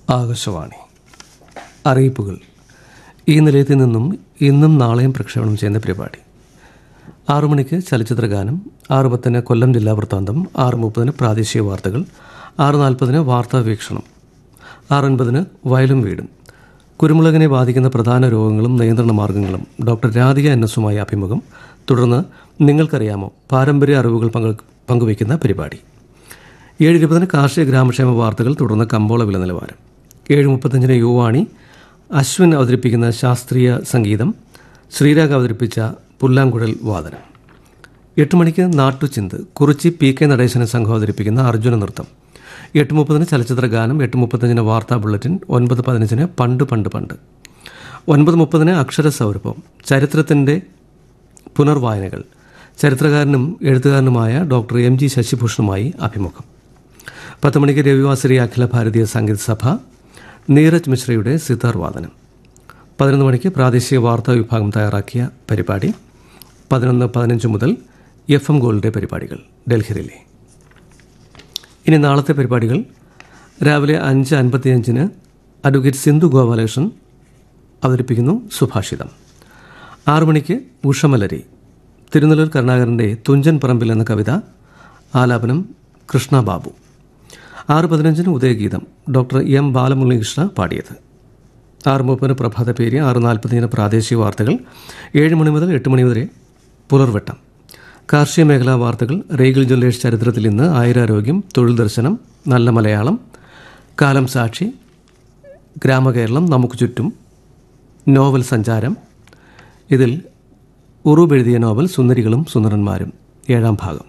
ആകാശവാണി അറിയിപ്പുകൾ ഈ നിലയത്തിൽ നിന്നും ഇന്നും നാളെയും പ്രക്ഷേപണം ചെയ്യുന്ന പരിപാടി ആറു മണിക്ക് ചലച്ചിത്ര ഗാനം ആറ് പത്തിന് കൊല്ലം ജില്ലാ വൃത്താന്തം ആറ് മുപ്പതിന് പ്രാദേശിക വാർത്തകൾ ആറ് നാൽപ്പതിന് വാർത്താ വീക്ഷണം ആറ് അൻപതിന് വയലും വീടും കുരുമുളകിനെ ബാധിക്കുന്ന പ്രധാന രോഗങ്ങളും നിയന്ത്രണ മാർഗങ്ങളും ഡോക്ടർ രാധിക എൻ എസുമായി അഭിമുഖം തുടർന്ന് നിങ്ങൾക്കറിയാമോ പാരമ്പര്യ അറിവുകൾ പങ്കു പങ്കുവയ്ക്കുന്ന പരിപാടി ഏഴ് ഇരുപതിന് കാർഷിക ഗ്രാമക്ഷേമ വാർത്തകൾ തുടർന്ന് കമ്പോള വില നിലവാരം ഏഴ് മുപ്പത്തഞ്ചിന് യുവാണി അശ്വിൻ അവതരിപ്പിക്കുന്ന ശാസ്ത്രീയ സംഗീതം ശ്രീരാഗ് അവതരിപ്പിച്ച പുല്ലാങ്കുഴൽ വാദനം എട്ട് മണിക്ക് നാട്ടുചിന്ത് കുറിച്ചി പി കെ നടേശന സംഘം അവതരിപ്പിക്കുന്ന അർജുന നൃത്തം എട്ട് മുപ്പതിന് ചലച്ചിത്ര ഗാനം എട്ട് മുപ്പത്തഞ്ചിന് വാർത്താ ബുള്ളറ്റിൻ ഒൻപത് പതിനഞ്ചിന് പണ്ട് പണ്ട് പണ്ട് ഒൻപത് മുപ്പതിന് അക്ഷരസൗരഭം ചരിത്രത്തിൻ്റെ പുനർവായനകൾ ചരിത്രകാരനും എഴുത്തുകാരനുമായ ഡോക്ടർ എം ജി ശശിഭൂഷണുമായി അഭിമുഖം പത്ത് മണിക്ക് രവിവാസരി അഖില ഭാരതീയ സംഗീത സഭ നീരജ് മിശ്രയുടെ സിതാർ വാദനം പതിനൊന്ന് മണിക്ക് പ്രാദേശിക വാർത്താ വിഭാഗം തയ്യാറാക്കിയ പരിപാടി പതിനൊന്ന് പതിനഞ്ച് മുതൽ എഫ് എം ഗോൾഡിൻ്റെ പരിപാടികൾ ഡൽഹിയിലെ ഇനി നാളത്തെ പരിപാടികൾ രാവിലെ അഞ്ച് അൻപത്തിയഞ്ചിന് അഡ്വക്കേറ്റ് സിന്ധു ഗോപാലകൃഷ്ണൻ അവതരിപ്പിക്കുന്നു സുഭാഷിതം ആറു മണിക്ക് ഉഷമലരി തിരുനെല്ലൂർ കരുണാകരൻ്റെ തുഞ്ചൻ പറമ്പിൽ എന്ന കവിത ആലാപനം കൃഷ്ണ ബാബു ആറ് പതിനഞ്ചിന് ഉദയഗീതം ഡോക്ടർ എം ബാലമുരളീകൃഷ്ണ പാടിയത് ആറ് മുപ്പതിന് പ്രഭാത പേര് ആറ് നാൽപ്പതിന് പ്രാദേശിക വാർത്തകൾ ഏഴ് മണി മുതൽ എട്ട് മണി വരെ പുലർവെട്ടം കാർഷിക മേഖലാ വാർത്തകൾ റീഗൽ ജ്വല്ലേഴ്സ് ചരിത്രത്തിൽ ഇന്ന് ആയുരാരോഗ്യം തൊഴിൽ ദർശനം നല്ല മലയാളം കാലം സാക്ഷി ഗ്രാമകേരളം നമുക്ക് ചുറ്റും നോവൽ സഞ്ചാരം ഇതിൽ ഉറൂബ് എഴുതിയ നോവൽ സുന്ദരികളും സുന്ദരന്മാരും ഏഴാം ഭാഗം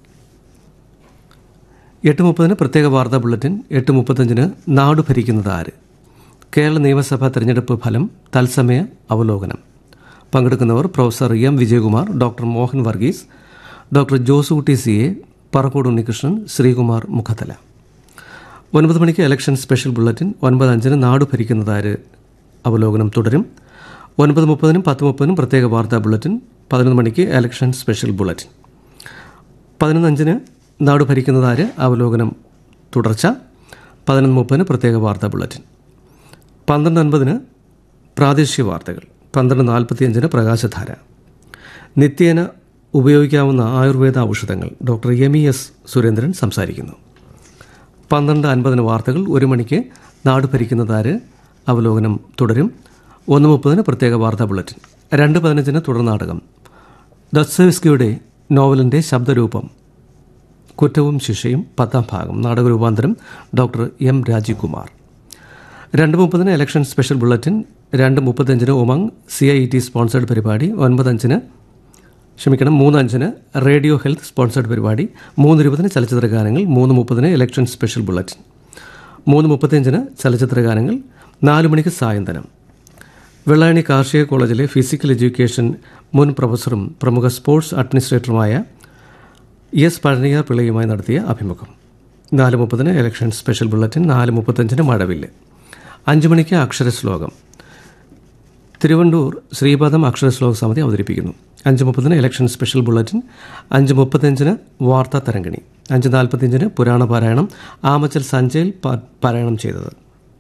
എട്ട് മുപ്പതിന് പ്രത്യേക വാർത്താ ബുള്ളറ്റിൻ എട്ട് മുപ്പത്തഞ്ചിന് നാട് ഭരിക്കുന്നത് ആര് കേരള നിയമസഭാ തെരഞ്ഞെടുപ്പ് ഫലം തത്സമയ അവലോകനം പങ്കെടുക്കുന്നവർ professor M Vijayakumar doctor Mohan Varghese doctor Josootty C A Parakode Unnikrishnan Sreekumar Mukhathala ഒൻപത് മണിക്ക് ഇലക്ഷൻ സ്പെഷ്യൽ ബുള്ളറ്റിൻ ഒൻപത് അഞ്ചിന് നാട് ഭരിക്കുന്നത് ആര് അവലോകനം തുടരും ഒൻപത് മുപ്പതിനും പത്ത് മുപ്പതിനും പ്രത്യേക വാർത്താ ബുള്ളറ്റിൻ പതിനൊന്ന് മണിക്ക് ഇലക്ഷൻ സ്പെഷ്യൽ ബുള്ളറ്റിൻ പതിനൊന്ന് അഞ്ചിന് നാട് ഭരിക്കുന്നത് ആര് അവലോകനം തുടർച്ച പതിനൊന്ന് മുപ്പതിന് പ്രത്യേക വാർത്താ ബുള്ളറ്റിൻ പന്ത്രണ്ട് അൻപതിന് പ്രാദേശിക വാർത്തകൾ പന്ത്രണ്ട് നാൽപ്പത്തിയഞ്ചിന് പ്രകാശധാര നിത്യേന ഉപയോഗിക്കാവുന്ന ആയുർവേദ ഔഷധങ്ങൾ doctor M E S Surendran സംസാരിക്കുന്നു പന്ത്രണ്ട് അൻപതിന് വാർത്തകൾ ഒരു മണിക്ക് നാട് ഭരിക്കുന്നതാര് അവലോകനം തുടരും ഒന്ന് മുപ്പതിന് പ്രത്യേക വാർത്താ ബുള്ളറ്റിൻ രണ്ട് പതിനഞ്ചിന് തുടർ നാടകം ദസ്സവിസ്കിയുടെ നോവലിൻ്റെ ശബ്ദരൂപം കുറ്റവും ശിക്ഷയും പത്താം ഭാഗം നാടകരൂപാന്തരം ഡോക്ടർ എം രാജീവ് കുമാർ രണ്ട് മുപ്പതിന് ഇലക്ഷൻ സ്പെഷ്യൽ ബുള്ളറ്റിൻ രണ്ട് മുപ്പത്തഞ്ചിന് Umang C I T sponsored പരിപാടി ഒൻപതഞ്ചിന് ക്ഷമിക്കണം മൂന്നഞ്ചിന് റേഡിയോ ഹെൽത്ത് സ്പോൺസേഡ് പരിപാടി മൂന്ന് ഇരുപതിന് ചലച്ചിത്ര ഗാനങ്ങൾ മൂന്ന് മുപ്പതിന് ഇലക്ഷൻ സ്പെഷ്യൽ ബുള്ളറ്റിൻ മൂന്ന് മുപ്പത്തിയഞ്ചിന് ചലച്ചിത്ര ഗാനങ്ങൾ നാല് മണിക്ക് സായന്തനം വെള്ളായണി കാർഷിക കോളേജിലെ ഫിസിക്കൽ എഡ്യൂക്കേഷൻ മുൻ പ്രൊഫസറും പ്രമുഖ സ്പോർട്സ് അഡ്മിനിസ്ട്രേറ്ററുമായ എസ് പഴനിയാർ പിള്ളയുമായി നടത്തിയ അഭിമുഖം നാല് മുപ്പതിന് ഇലക്ഷൻ സ്പെഷ്യൽ ബുള്ളറ്റിൻ നാല് മുപ്പത്തഞ്ചിന് മഴവില്ല് അഞ്ച് മണിക്ക് അക്ഷരശ്ലോകം തിരുവണ്ടൂർ ശ്രീപദം അക്ഷരശ്ലോക സമിതി അവതരിപ്പിക്കുന്നു അഞ്ച് മുപ്പതിന് ഇലക്ഷൻ സ്പെഷ്യൽ ബുള്ളറ്റിൻ അഞ്ച് മുപ്പത്തഞ്ചിന് വാർത്താ തരംഗിണി അഞ്ച് നാൽപ്പത്തിയഞ്ചിന് പുരാണ പാരായണം ആമച്ചൽ സഞ്ജയിൽ പ- പാരായണം ചെയ്തത്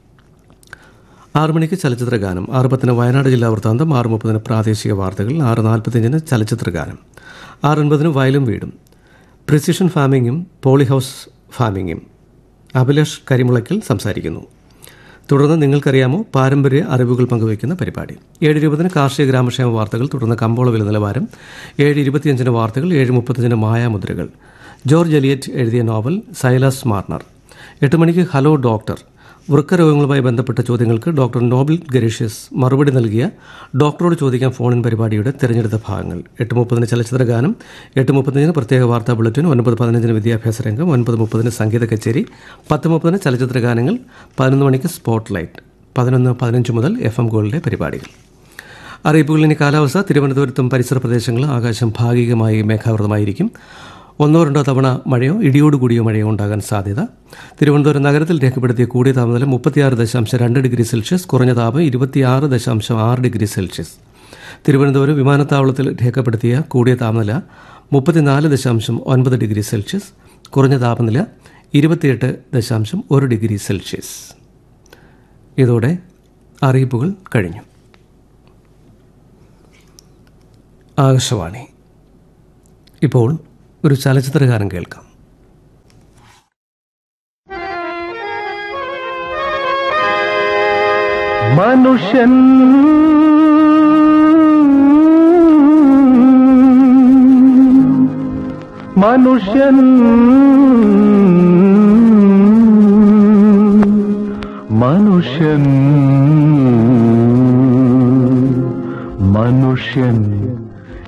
ആറ് മണിക്ക് ചലച്ചിത്ര ഗാനം ആറ് പത്തിന് വയനാട് ജില്ലാ വൃത്താന്തം ആറ് മുപ്പതിന് പ്രാദേശിക വാർത്തകൾ ആറ് നാൽപ്പത്തിയഞ്ചിന് ചലച്ചിത്ര ഗാനം ആറ് അൻപതിന് വയലും വീടും പ്രിസിഷൻ ഫാമിങ്ങും പോളിഹൗസ് ഫാമിങ്ങും അഭിലാഷ് കരിമുളയ്ക്കൽ സംസാരിക്കുന്നു തുടർന്ന് നിങ്ങൾക്കറിയാമോ പാരമ്പര്യ അറിവുകൾ പങ്കുവയ്ക്കുന്ന പരിപാടി ഏഴ് ഇരുപതിന് കാർഷിക ഗ്രാമക്ഷേമ വാർത്തകൾ തുടർന്ന് കമ്പോള വില നിലവാരം ഏഴ് ഇരുപത്തിയഞ്ചിന് വാർത്തകൾ ഏഴ് മുപ്പത്തഞ്ചിന് മായാമുദ്രകൾ ജോർജ് എലിയറ്റ് എഴുതിയ നോവൽ സൈലസ് മാർണർ എട്ട് മണിക്ക് ഹലോ ഡോക്ടർ വൃക്കരോഗങ്ങളുമായി ബന്ധപ്പെട്ട ചോദ്യങ്ങൾക്ക് ഡോക്ടർ നോബൽ ഗരീഷ്യസ് മറുപടി നൽകിയ ഡോക്ടറോട് ചോദിക്കാൻ ഫോണിൻ പരിപാടിയുടെ തിരഞ്ഞെടുത്ത ഭാഗങ്ങൾ എട്ട് മുപ്പതിന് ചലച്ചിത്ര ഗാനം എട്ട് മുപ്പത്തഞ്ചിന് പ്രത്യേക വാർത്താ ബുള്ളറ്റിൻ ഒൻപത് പതിനഞ്ചിന് വിദ്യാഭ്യാസ രംഗം ഒൻപത് മുപ്പതിന് സംഗീത കച്ചേരി പത്ത് മുപ്പതിന് ചലച്ചിത്ര ഗാനങ്ങൾ പതിനൊന്ന് മണിക്ക് സ്പോട്ട് ലൈറ്റ് പതിനൊന്ന് പതിനഞ്ച് മുതൽ എഫ് എം ഗോൾഡിലെ പരിപാടികൾ അറിയിപ്പുകൾ ഇനി കാലാവസ്ഥ തിരുവനന്തപുരത്തും പരിസര പ്രദേശങ്ങളിലും ആകാശം ഭാഗികമായി മേഘാവൃതമായിരിക്കും ഒന്നോ രണ്ടോ തവണ മഴയോ ഇടിയോടുകൂടിയോ മഴയോ ഉണ്ടാകാൻ സാധ്യത തിരുവനന്തപുരം നഗരത്തിൽ രേഖപ്പെടുത്തിയ കൂടിയ താപനില മുപ്പത്തിയാറ് ദശാംശം രണ്ട് ഡിഗ്രി സെൽഷ്യസ് കുറഞ്ഞ താപം ഇരുപത്തിയാറ് ദശാംശം ആറ് ഡിഗ്രി സെൽഷ്യസ് തിരുവനന്തപുരം വിമാനത്താവളത്തിൽ രേഖപ്പെടുത്തിയ കൂടിയ താപനില മുപ്പത്തിനാല് ദശാംശം ഒൻപത് ഡിഗ്രി സെൽഷ്യസ് കുറഞ്ഞ താപനില ഇരുപത്തിയെട്ട് ദശാംശം ഒരു ഡിഗ്രി സെൽഷ്യസ് ഇതോടെ അറിയിപ്പുകൾ കഴിഞ്ഞു ആകാശവാണി ഇപ്പോൾ ഒരു ചലച്ചിത്രകാരൻ കേൾക്കാം മനുഷ്യൻ മനുഷ്യൻ മനുഷ്യൻ മനുഷ്യൻ